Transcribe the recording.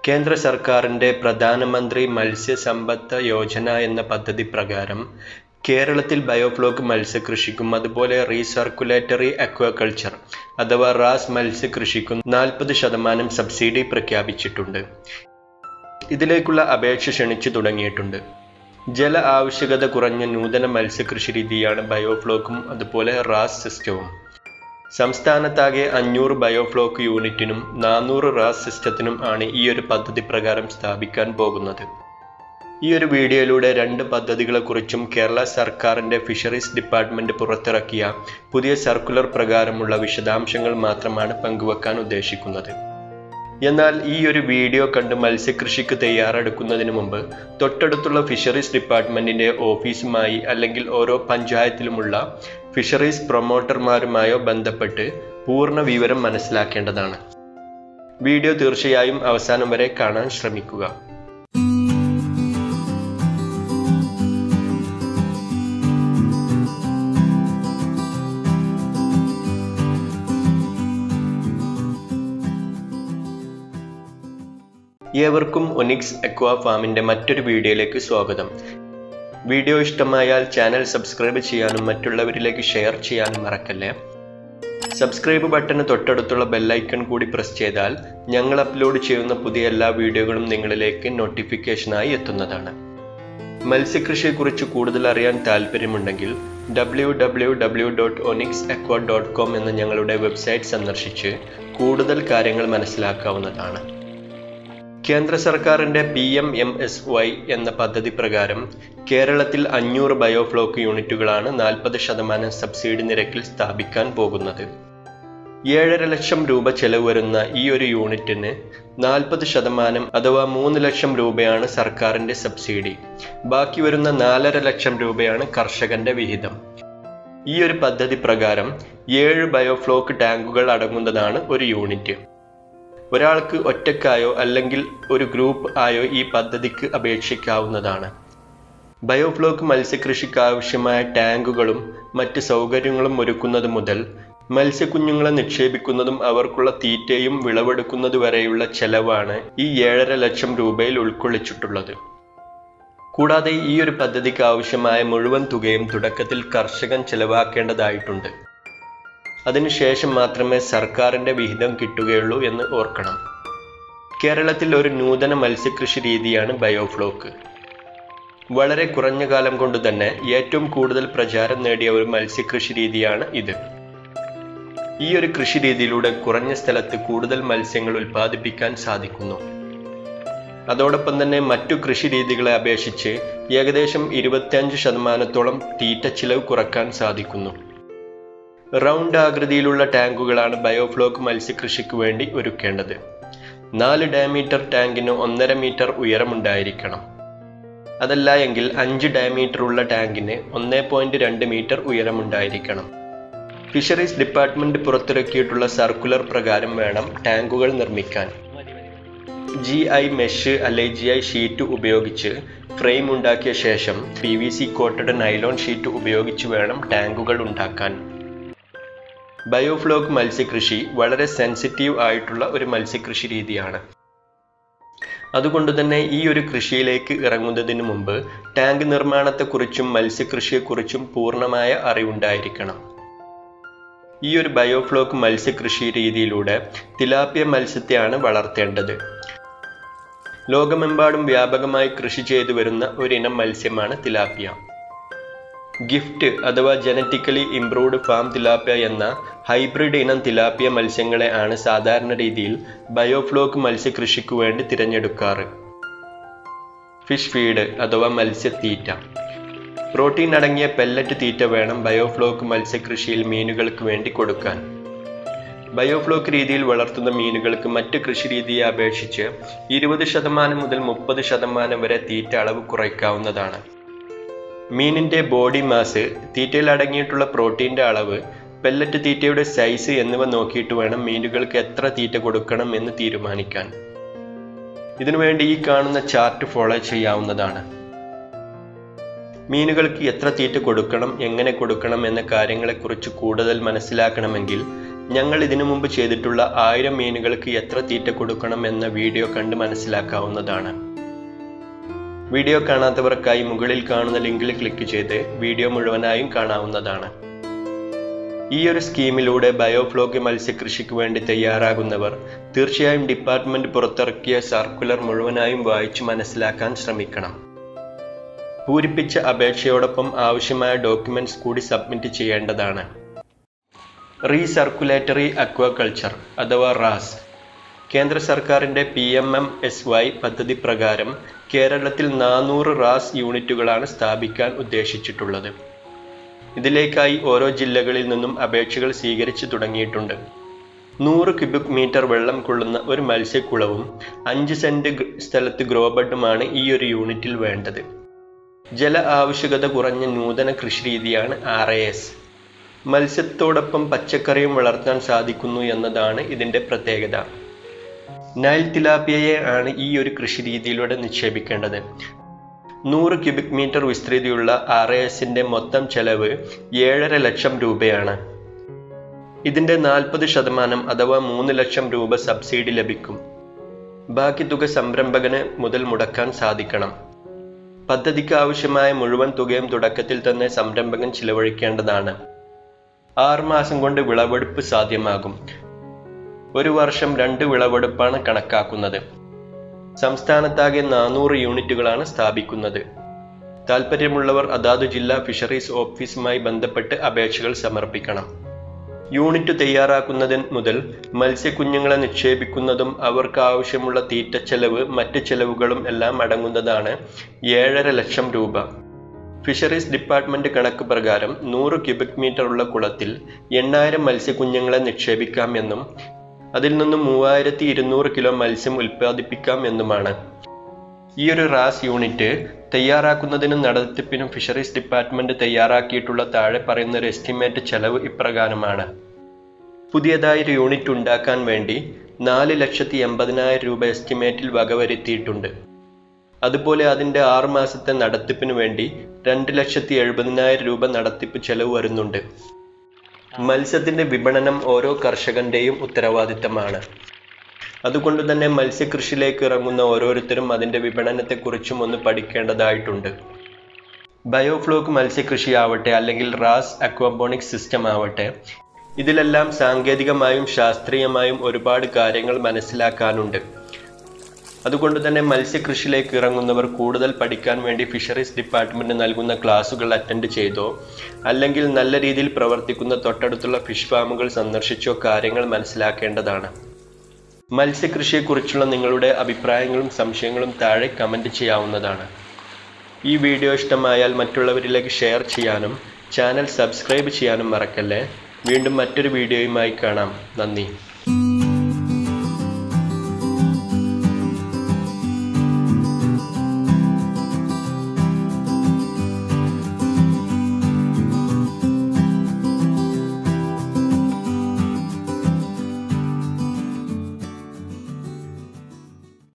കേന്ദ്ര സർക്കാരിൻ്റെ പ്രധാനമന്ത്രി മത്സ്യസമ്പദ് യോജന എന്ന പദ്ധതി പ്രകാരം കേരളത്തിൽ ബയോഫ്ലോക്ക് മത്സ്യകൃഷിക്കും അതുപോലെ റീസർക്കുലേറ്ററി അക്വാകൾച്ചർ അഥവാ റാസ് മത്സ്യകൃഷിക്കും നാൽപ്പത് ശതമാനം സബ്സിഡി പ്രഖ്യാപിച്ചിട്ടുണ്ട് ഇതിലേക്കുള്ള അപേക്ഷ ക്ഷണിച്ചു തുടങ്ങിയിട്ടുണ്ട് ജല ആവശ്യകത കുറഞ്ഞ നൂതന മത്സ്യകൃഷി രീതിയാണ് ബയോഫ്ലോക്കും അതുപോലെ റാസ് സിസ്റ്റവും സംസ്ഥാനത്താകെ അഞ്ഞൂറ് ബയോഫ്ലോക്ക് യൂണിറ്റിനും നാനൂറ് റാസ് സിസ്റ്റത്തിനും ആണ് ഈ ഒരു പദ്ധതി പ്രകാരം സ്ഥാപിക്കാൻ പോകുന്നത് ഈ ഒരു വീഡിയോയിലൂടെ രണ്ട് പദ്ധതികളെക്കുറിച്ചും കേരള സർക്കാരിൻ്റെ ഫിഷറീസ് ഡിപ്പാർട്ട്മെന്റ് പുറത്തിറക്കിയ പുതിയ സർക്കുലർ പ്രകാരമുള്ള വിശദാംശങ്ങൾ മാത്രമാണ് പങ്കുവെക്കാൻ ഉദ്ദേശിക്കുന്നത് എന്നാൽ ഈ ഒരു വീഡിയോ കണ്ട് മത്സ്യകൃഷിക്ക് തയ്യാറെടുക്കുന്നതിന് മുമ്പ് തൊട്ടടുത്തുള്ള ഫിഷറീസ് ഡിപ്പാർട്ട്മെന്റിന്റെ ഓഫീസുമായി അല്ലെങ്കിൽ ഓരോ പഞ്ചായത്തിലുമുള്ള ഫിഷറീസ് പ്രൊമോട്ടർമാരുമായോ ബന്ധപ്പെട്ട് പൂർണ്ണ വിവരം മനസ്സിലാക്കേണ്ടതാണ് വീഡിയോ തീർച്ചയായും അവസാനം വരെ കാണാൻ ശ്രമിക്കുക ഏവർക്കും ഒനിക്സ് അക്വാ ഫാമിന്റെ മറ്റൊരു വീഡിയോയിലേക്ക് സ്വാഗതം വീഡിയോ ഇഷ്ടമായാൽ ചാനൽ സബ്സ്ക്രൈബ് ചെയ്യാനും മറ്റുള്ളവരിലേക്ക് ഷെയർ ചെയ്യാനും മറക്കല്ലേ സബ്സ്ക്രൈബ് ബട്ടന് തൊട്ടടുത്തുള്ള ബെല്ലൈക്കൺ കൂടി പ്രസ് ചെയ്താൽ ഞങ്ങൾ അപ്ലോഡ് ചെയ്യുന്ന പുതിയ എല്ലാ വീഡിയോകളും നിങ്ങളിലേക്ക് നോട്ടിഫിക്കേഷനായി എത്തുന്നതാണ് മത്സ്യകൃഷിയെക്കുറിച്ച് കൂടുതൽ അറിയാൻ താല്പര്യമുണ്ടെങ്കിൽ W W W dot onyx aqua dot com എന്ന ഞങ്ങളുടെ വെബ്സൈറ്റ് സന്ദർശിച്ച് കൂടുതൽ കാര്യങ്ങൾ മനസ്സിലാക്കാവുന്നതാണ് കേന്ദ്ര സർക്കാരിന്റെ P M M S Y എന്ന പദ്ധതി പ്രകാരം കേരളത്തിൽ അഞ്ഞൂറ് ബയോഫ്ലോക്ക് യൂണിറ്റുകളാണ് നാൽപ്പത് ശതമാനം സബ്സിഡി നിരക്കിൽ സ്ഥാപിക്കാൻ പോകുന്നത് ഏഴര ലക്ഷം രൂപ ചെലവ് വരുന്ന ഈ ഒരു യൂണിറ്റിന് നാൽപ്പത് ശതമാനം അഥവാ മൂന്ന് ലക്ഷം രൂപയാണ് സർക്കാരിന്റെ സബ്സിഡി ബാക്കി വരുന്ന നാലര ലക്ഷം രൂപയാണ് കർഷകന്റെ വിഹിതം ഈ ഒരു പദ്ധതി പ്രകാരം ഏഴ് ബയോഫ്ലോക്ക് ടാങ്കുകൾ അടങ്ങുന്നതാണ് ഒരു യൂണിറ്റ് ഒരാൾക്ക് ഒറ്റക്കായോ അല്ലെങ്കിൽ ഒരു ഗ്രൂപ്പ് ആയോ ഈ പദ്ധതിക്ക് അപേക്ഷിക്കാവുന്നതാണ് ബയോഫ്ലോക്ക് മത്സ്യകൃഷിക്ക് ആവശ്യമായ ടാങ്കുകളും മറ്റ് സൗകര്യങ്ങളും ഒരുക്കുന്നത് മുതൽ മത്സ്യക്കുഞ്ഞുങ്ങളെ നിക്ഷേപിക്കുന്നതും അവർക്കുള്ള തീറ്റയും വിളവെടുക്കുന്നത് വരെയുള്ള ചെലവാണ് ഈ ഏഴര ലക്ഷം രൂപയിൽ ഉൾക്കൊള്ളിച്ചിട്ടുള്ളത് കൂടാതെ ഈ ഒരു പദ്ധതിക്ക് ആവശ്യമായ മുഴുവൻ തുകയും തുടക്കത്തിൽ കർഷകൻ ചെലവാക്കേണ്ടതായിട്ടുണ്ട് അതിനുശേഷം മാത്രമേ സർക്കാരിന്റെ വിഹിതം കിട്ടുകയുള്ളൂ എന്ന് ഓർക്കണം കേരളത്തിൽ ഒരു നൂതന മത്സ്യകൃഷി രീതിയാണ് ബയോഫ്ലോക്ക് വളരെ കുറഞ്ഞ കാലം കൊണ്ട് തന്നെ ഏറ്റവും കൂടുതൽ പ്രചാരം നേടിയ ഒരു മത്സ്യകൃഷി രീതിയാണ് ഇത് ഈ ഒരു കൃഷി രീതിയിലൂടെ കുറഞ്ഞ സ്ഥലത്ത് കൂടുതൽ മത്സ്യങ്ങൾ ഉൽപ്പാദിപ്പിക്കാൻ സാധിക്കുന്നു അതോടൊപ്പം തന്നെ മറ്റു കൃഷി രീതികളെ അപേക്ഷിച്ച് ഏകദേശം ഇരുപത്തിയഞ്ച് ശതമാനത്തോളം തീറ്റ ചിലവ് കുറക്കാൻ സാധിക്കുന്നു റൗണ്ട് ആകൃതിയിലുള്ള ടാങ്കുകളാണ് ബയോഫ്ലോക്ക് മത്സ്യകൃഷിക്ക് വേണ്ടി ഒരുക്കേണ്ടത് നാല് ഡയമീറ്റർ ടാങ്കിന് ഒന്നര മീറ്റർ ഉയരമുണ്ടായിരിക്കണം അതല്ല എങ്കിൽ അഞ്ച് ഡയമീറ്റർ ഉള്ള ടാങ്കിന് ഒന്നേ പോയിന്റ് രണ്ട് മീറ്റർ ഉയരമുണ്ടായിരിക്കണം ഫിഷറീസ് ഡിപ്പാർട്ട്മെന്റ് പുറത്തിറക്കിയിട്ടുള്ള സർക്കുലർ പ്രകാരം വേണം ടാങ്കുകൾ നിർമ്മിക്കാൻ ജി ഐ മെഷ് അല്ലെ ജി ഐ ഷീറ്റ് ഉപയോഗിച്ച് ഫ്രെയിം ഉണ്ടാക്കിയ ശേഷം P V C coated nylon sheet ഉപയോഗിച്ച് വേണം ടാങ്കുകൾ ഉണ്ടാക്കാൻ ബയോഫ്ലോക്ക് മത്സ്യകൃഷി വളരെ സെൻസിറ്റീവ് ആയിട്ടുള്ള ഒരു മത്സ്യകൃഷി രീതിയാണ് അതുകൊണ്ട് തന്നെ ഈ ഒരു കൃഷിയിലേക്ക് ഇറങ്ങുന്നതിന് മുമ്പ് ടാങ്ക് നിർമ്മാണത്തെക്കുറിച്ചും മത്സ്യകൃഷിയെക്കുറിച്ചും പൂർണ്ണമായ അറിവുണ്ടായിരിക്കണം ഈ ഒരു ബയോഫ്ലോക്ക് മത്സ്യകൃഷി രീതിയിലൂടെ തിലാപ്പിയ മത്സ്യത്തെയാണ് വളർത്തേണ്ടത് ലോകമെമ്പാടും വ്യാപകമായി കൃഷി ചെയ്തു വരുന്ന ഒരിനം മത്സ്യമാണ് തിലാപ്പിയ ഗിഫ്റ്റ് അഥവാ ജനറ്റിക്കലി ഇംപ്രൂവ്ഡ് ഫാം തിലാപ്പിയ എന്ന ഹൈബ്രിഡ് ഇനം തിലാപ്പിയ മത്സ്യങ്ങളെ ആണ് സാധാരണ രീതിയിൽ ബയോഫ്ലോക്ക് മത്സ്യകൃഷിക്ക് വേണ്ടി തിരഞ്ഞെടുക്കാറ് ഫിഷ് ഫീഡ് അഥവാ മത്സ്യത്തീറ്റ പ്രോട്ടീൻ അടങ്ങിയ പെല്ലറ്റ് തീറ്റ വേണം ബയോഫ്ലോക്ക് മത്സ്യകൃഷിയിൽ മീനുകൾക്ക് വേണ്ടി കൊടുക്കാൻ ബയോഫ്ലോക്ക് രീതിയിൽ വളർത്തുന്ന മീനുകൾക്ക് മറ്റ് കൃഷി രീതിയെ അപേക്ഷിച്ച് ഇരുപത് ശതമാനം മുതൽ മുപ്പത് ശതമാനം വരെ തീറ്റ അളവ് കുറയ്ക്കാവുന്നതാണ് മീനിന്റെ ബോഡി മാസ് തീറ്റയിൽ അടങ്ങിയിട്ടുള്ള പ്രോട്ടീന്റെ അളവ് പെല്ലറ്റ് തീറ്റയുടെ സൈസ് എന്നിവ നോക്കിയിട്ട് വേണം മീനുകൾക്ക് എത്ര തീറ്റ കൊടുക്കണം എന്ന് തീരുമാനിക്കാൻ ഇതിനുവേണ്ടി ഈ കാണുന്ന ചാർട്ട് ഫോളോ ചെയ്യാവുന്നതാണ് മീനുകൾക്ക് എത്ര തീറ്റ കൊടുക്കണം എങ്ങനെ കൊടുക്കണം എന്ന കാര്യങ്ങളെക്കുറിച്ച് കൂടുതൽ മനസ്സിലാക്കണമെങ്കിൽ ഞങ്ങൾ ഇതിനു മുമ്പ് ചെയ്തിട്ടുള്ള ആയിരം മീനുകൾക്ക് എത്ര തീറ്റ കൊടുക്കണം എന്ന വീഡിയോ കണ്ട് മനസ്സിലാക്കാവുന്നതാണ് വീഡിയോ കാണാത്തവർക്കായി മുകളിൽ കാണുന്ന ലിങ്കിൽ ക്ലിക്ക് ചെയ്ത് വീഡിയോ മുഴുവനായും കാണാവുന്നതാണ് ഈ ഒരു സ്കീമിലൂടെ ബയോഫ്ലോക്ക് മത്സ്യകൃഷിക്ക് വേണ്ടി തയ്യാറാകുന്നവർ തീർച്ചയായും ഡിപ്പാർട്ട്മെന്റ് പുറത്തിറക്കിയ സർക്കുലർ മുഴുവനായും വായിച്ചു മനസ്സിലാക്കാൻ ശ്രമിക്കണം പൂരിപ്പിച്ച അപേക്ഷയോടൊപ്പം ആവശ്യമായ ഡോക്യുമെന്റ്സ് കൂടി സബ്മിറ്റ് ചെയ്യേണ്ടതാണ് റീസർക്കുലേറ്ററി അക്വാകൾച്ചർ അഥവാ റാസ് കേന്ദ്ര സർക്കാരിന്റെ P M M S Y പദ്ധതി പ്രകാരം കേരളത്തിൽ നാനൂറ് റാസ് യൂണിറ്റുകളാണ് സ്ഥാപിക്കാൻ ഉദ്ദേശിച്ചിട്ടുള്ളത് ഇതിലേക്കായി ഓരോ ജില്ലകളിൽ നിന്നും അപേക്ഷകൾ സ്വീകരിച്ചു തുടങ്ങിയിട്ടുണ്ട് നൂറ് ക്യൂബിക് മീറ്റർ വെള്ളം കൊള്ളുന്ന ഒരു മത്സ്യക്കുളവും അഞ്ച് സെന്റ് സ്ഥലത്ത് ഗ്രോബഡുമാണ് ഈ ഒരു യൂണിറ്റിൽ വേണ്ടത് ജല ആവശ്യകത കുറഞ്ഞ നൂതന കൃഷിരീതിയാണ് ആർ എ എസ് മത്സ്യത്തോടൊപ്പം പച്ചക്കറിയും വളർത്താൻ സാധിക്കുന്നു എന്നതാണ് ഇതിന്റെ പ്രത്യേകത നൈൽ തിലാപ്പിയയെ ആണ് ഈ ഒരു കൃഷിരീതിയിലൂടെ നിക്ഷേപിക്കേണ്ടത് നൂറ് ക്യൂബിക് മീറ്റർ വിസ്തൃതിയുള്ള ആർ എ എസിന്റെ മൊത്തം ചെലവ് ഏഴര ലക്ഷം രൂപയാണ് ഇതിന്റെ നാൽപ്പത് ശതമാനം അഥവാ മൂന്ന് ലക്ഷം രൂപ സബ്സിഡി ലഭിക്കും ബാക്കി തുക സംരംഭകന് മുതൽ മുടക്കാൻ സാധിക്കണം പദ്ധതിക്ക് ആവശ്യമായ മുഴുവൻ തുകയും തുടക്കത്തിൽ തന്നെ സംരംഭകൻ ചിലവഴിക്കേണ്ടതാണ് ആറ് മാസം കൊണ്ട് വിളവെടുപ്പ് സാധ്യമാകും ഒരു വർഷം രണ്ട് വിളവെടുപ്പാണ് കണക്കാക്കുന്നത് സംസ്ഥാനത്താകെ നാനൂറ് യൂണിറ്റുകളാണ് സ്ഥാപിക്കുന്നത് താൽപ്പര്യമുള്ളവർ അതാതു ജില്ലാ ഫിഷറീസ് ഓഫീസുമായി ബന്ധപ്പെട്ട് അപേക്ഷകൾ സമർപ്പിക്കണം യൂണിറ്റ് തയ്യാറാക്കുന്നതിന് മുതൽ മത്സ്യക്കുഞ്ഞുങ്ങളെ നിക്ഷേപിക്കുന്നതും അവർക്ക് ആവശ്യമുള്ള തീറ്റച്ചെലവ് മറ്റ് ചെലവുകളും എല്ലാം അടങ്ങുന്നതാണ് ഏഴര ലക്ഷം രൂപ ഫിഷറീസ് ഡിപ്പാർട്ട്മെന്റ് കണക്ക് പ്രകാരം നൂറ് ക്യൂബിക് മീറ്റർ ഉള്ള കുളത്തിൽ എണ്ണായിരം മത്സ്യക്കുഞ്ഞുങ്ങളെ നിക്ഷേപിക്കാം എന്നും അതിൽ നിന്നും മൂവായിരത്തി ഇരുന്നൂറ് കിലോ മത്സ്യം ഉൽപ്പാദിപ്പിക്കാം എന്നുമാണ് ഈ ഒരു റാസ് യൂണിറ്റ് തയ്യാറാക്കുന്നതിനും നടത്തിപ്പിനും ഫിഷറീസ് ഡിപ്പാർട്ട്മെന്റ് തയ്യാറാക്കിയിട്ടുള്ള താഴെ പറയുന്ന ഒരു എസ്റ്റിമേറ്റ് ചെലവ് ഇപ്രകാരമാണ് പുതിയതായി ഒരു യൂണിറ്റ് ഉണ്ടാക്കാൻ വേണ്ടി നാല് ലക്ഷത്തി എൺപതിനായിരം രൂപ എസ്റ്റിമേറ്റിൽ വകവരുത്തിയിട്ടുണ്ട് അതുപോലെ അതിന്റെ ആറ് മാസത്തെ നടത്തിപ്പിന് വേണ്ടി രണ്ട് ലക്ഷത്തി എഴുപതിനായിരം രൂപ നടത്തിപ്പ് ചെലവ് വരുന്നുണ്ട് മത്സ്യത്തിന്റെ വിപണനം ഓരോ കർഷകന്റെയും ഉത്തരവാദിത്തമാണ് അതുകൊണ്ട് തന്നെ മത്സ്യകൃഷിയിലേക്ക് ഇറങ്ങുന്ന ഓരോരുത്തരും അതിന്റെ വിപണനത്തെക്കുറിച്ചും ഒന്ന് പഠിക്കേണ്ടതായിട്ടുണ്ട് ബയോഫ്ലോക്ക് മത്സ്യകൃഷി ആവട്ടെ അല്ലെങ്കിൽ റാസ് അക്വാപോണിക് സിസ്റ്റം ആവട്ടെ ഇതിലെല്ലാം സാങ്കേതികമായും ശാസ്ത്രീയമായും ഒരുപാട് കാര്യങ്ങൾ മനസ്സിലാക്കാനുണ്ട് അതുകൊണ്ട് തന്നെ മത്സ്യകൃഷിയിലേക്ക് ഇറങ്ങുന്നവർ കൂടുതൽ പഠിക്കാൻ വേണ്ടി ഫിഷറീസ് ഡിപ്പാർട്ട്മെന്റ് നൽകുന്ന ക്ലാസുകൾ അറ്റൻഡ് ചെയ്തോ അല്ലെങ്കിൽ നല്ല രീതിയിൽ പ്രവർത്തിക്കുന്ന തൊട്ടടുത്തുള്ള ഫിഷ് ഫാമുകൾ സന്ദർശിച്ചോ കാര്യങ്ങൾ മനസ്സിലാക്കേണ്ടതാണ് മത്സ്യകൃഷിയെക്കുറിച്ചുള്ള നിങ്ങളുടെ അഭിപ്രായങ്ങളും സംശയങ്ങളും താഴെ കമൻറ്റ് ചെയ്യാവുന്നതാണ് ഈ വീഡിയോ ഇഷ്ടമായാൽ മറ്റുള്ളവരിലേക്ക് ഷെയർ ചെയ്യാനും ചാനൽ സബ്സ്ക്രൈബ് ചെയ്യാനും മറക്കല്ലേ വീണ്ടും മറ്റൊരു വീഡിയോയുമായി കാണാം നന്ദി